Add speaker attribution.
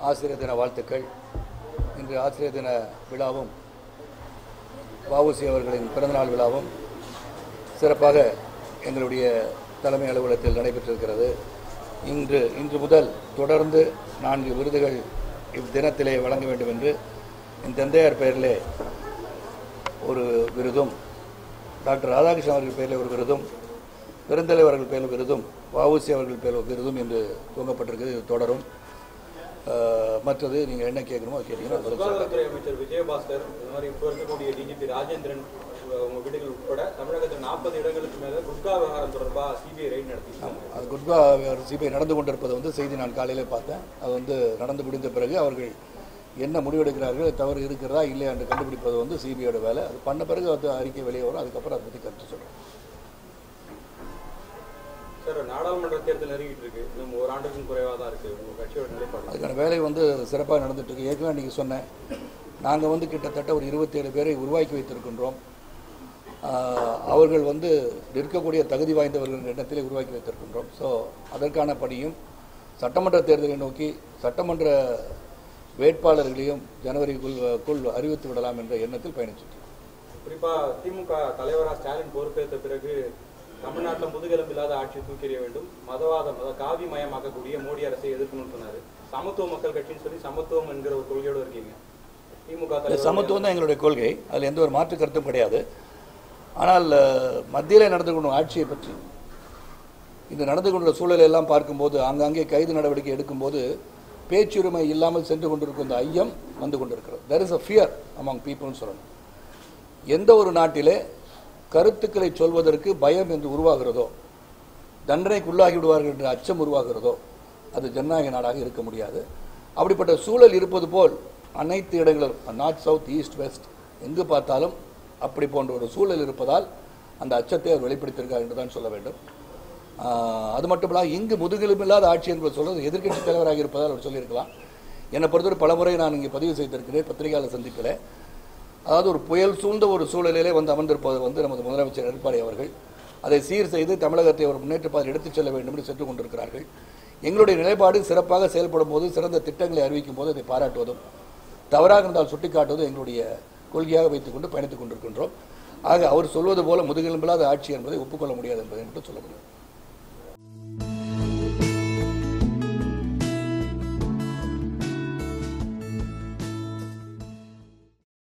Speaker 1: ஆசிரியர் தின வாழ்த்துக்கள் இன்று ஆசிரியர் தின விழாவும் வஉசி அவர்களின் பிறந்தநாள் விழாவும் சிறப்பாக எங்களுடைய தலைமை அலுவலகத்தில் நடைபெற்றிருக்கிறது இன்று இன்று முதல் தொடர்ந்து நான்கு விருதுகள் இத்தினத்திலே வழங்க வேண்டும் என்று என் தந்தையார் பெயரிலே ஒரு விருதும் டாக்டர் ராதாகிருஷ்ணன் அவர்கள் பெயரில் ஒரு விருதும் பெருந்தலைவர் அவர்கள் பெயரில் விருதும் வஉசி அவர்கள் பெயரில் ஒரு விருதும் என்று துவங்கப்பட்டிருக்கிறது இது தொடரும் அஹ், மற்றது நீங்கள் என்ன கேட்கணுமோ அது கேட்டீங்கன்னா பதில் சொல்றேன்.
Speaker 2: சுகாதாரத்துறை அமைச்சர் விஜயபாஸ்கர் இந்த மாதிரி இப்போ இருக்கக்கூடிய டிஜிபி ராஜேந்திரன் உ- உங்க வீடுகள் உட்பட தமிழகத்தில் நாற்பது இடங்களுக்கு மேல குட்கா விவகாரம் தொடர்பா சிபிஐ ரைட் நடத்திருக்காங்க
Speaker 1: அது குட்கா சிபிஐ நடந்து கொண்டிருப்பது வந்து செய்தி நான் காலையிலே பார்த்தேன் அது வந்து நடந்து முடிந்த பிறகு அவர்கள் என்ன முடிவெடுக்கிறார்கள் தவறு இருக்கிறதா இல்லையா என்று கண்டுபிடிப்பது வந்து சிபிஐயோட வேலை அது பண்ண பிறகு அது அறிக்கை வெளியே வரும் அதுக்கப்புறம் அதை பற்றி கருத்து சொல்கிறேன்
Speaker 2: சார் நாடாளுமன்ற தேர்தல் நெருங்கிட்டு இருக்கு இன்னும் ஒரு ஆண்டுக்கும் குறைவா தான் இருக்கு உங்க கட்சியோட நிலைப்பாடு
Speaker 1: அதுக்கான வேலை வந்து சிறப்பாக நடந்துட்டு இருக்கு ஏற்கனவே நீங்கள் சொன்னேன் நாங்கள் வந்து கிட்டத்தட்ட ஒரு இருபத்தேழு பேரை உருவாக்கி வைத்திருக்கின்றோம் ஆஹ், அவர்கள் வந்து இருக்கக்கூடிய தகுதி வாய்ந்தவர்கள் எண்ணத்திலே உருவாக்கி வைத்திருக்கின்றோம் ஸோ அதற்கான பணியும் சட்டமன்ற தேர்தலை நோக்கி சட்டமன்ற வேட்பாளர்களையும் ஜனவரிக்குள் அறிவித்து விடலாம் என்ற எண்ணத்தில் பயணிச்சுட்டு இருக்கோம்.
Speaker 2: குறிப்பா திமுக தலைவரா ஸ்டாலின் பொறுப்பேற்ற பிறகு தமிழ்நாட்டில் முதுகெலும்பு இல்லாத ஆட்சி தூக்கி எறிய வேண்டும் மதவாதம் அதாவது காவி மயமாக்கக்கூடிய மோடி அரசை எதிர்க்கணும்னு சொன்னாரு சமத்துவ மக்கள் கட்சின்னு சொல்லி சமத்துவம் என்கிற ஒரு கொள்கையோட இருக்கீங்க திமுக
Speaker 1: இந்த
Speaker 2: தலைவர்
Speaker 1: சமத்துவம் தான் எங்களுடைய கொள்கை அதில் எந்த ஒரு மாற்று கருத்தும் கிடையாது ஆனால் அஹ், மத்தியிலே நடந்து கொண்ட ஆட்சியை பற்றி இந்த நடந்து கொண்ட சூழலை எல்லாம் பார்க்கும்போது ஆங்காங்கே கைது நடவடிக்கை எடுக்கும்போது பேச்சுரிமை இல்லாமல் சென்று கொண்டிருக்கும் இந்த ஐயம் வந்து கொண்டிருக்கிறது there is a fear among பீப்புள்னு சொல்லணும் எந்த ஒரு நாட்டிலே கருத்துக்களை சொல்வதற்கு பயம் என்று உருவாகிறதோ தண்டனைக்கு உள்ளாகி விடுவார்கள் என்ற அச்சம் உருவாகிறதோ அது ஜனநாயக நாடாக இருக்க முடியாது அப்படிப்பட்ட சூழல் இருப்பது போல் அனைத்து இடங்களும் நார்த் சவுத் ஈஸ்ட் வெஸ்ட் எங்கு பார்த்தாலும் அப்படி போன்ற ஒரு சூழல் இருப்பதால் அந்த அச்சத்தை அவர் வெளிப்படுத்தியிருக்கார் என்று தான் சொல்ல வேண்டும் ஆஹ், அது மட்டுமல்ல இங்கு முதுகெலும்பில்லாத ஆட்சி என்பது சொல்றது எதிர்க்கட்சி தலைவராக இருப்பதால் அவர் சொல்லியிருக்கலாம் என்னை பொறுத்தவரை பலமுறை நான் இங்கே பதிவு செய்திருக்கிறேன் பத்திரிகையாளர் சந்திப்பில் அதாவது ஒரு புயல் சூழ்ந்த ஒரு சூழலிலே வந்து அமர்ந்திருப்பது வந்து நமது முதலமைச்சர் எடப்பாடி அவர்கள் அதை சீர் செய்து தமிழகத்தை ஒரு முன்னேற்ற பாதையில் எடுத்துச் செல்ல வேண்டும் என்று சென்று கொண்டிருக்கிறார்கள் எங்களுடைய நிலைப்பாடு சிறப்பாக செயல்படும் போது சிறந்த திட்டங்களை அறிவிக்கும் போது அதை பாராட்டுவதும் தவறாக இருந்தால் சுட்டிக்காட்டுவதும் எங்களுடைய கொள்கையாக வைத்துக்கொண்டு பயணித்துக் கொண்டிருக்கின்றோம் ஆக அவர் சொல்வது போல முதுகெலும்பில்லாத ஆட்சி என்பதை ஒப்புக்கொள்ள முடியாது என்பதை மட்டும் சொல்ல முடியும்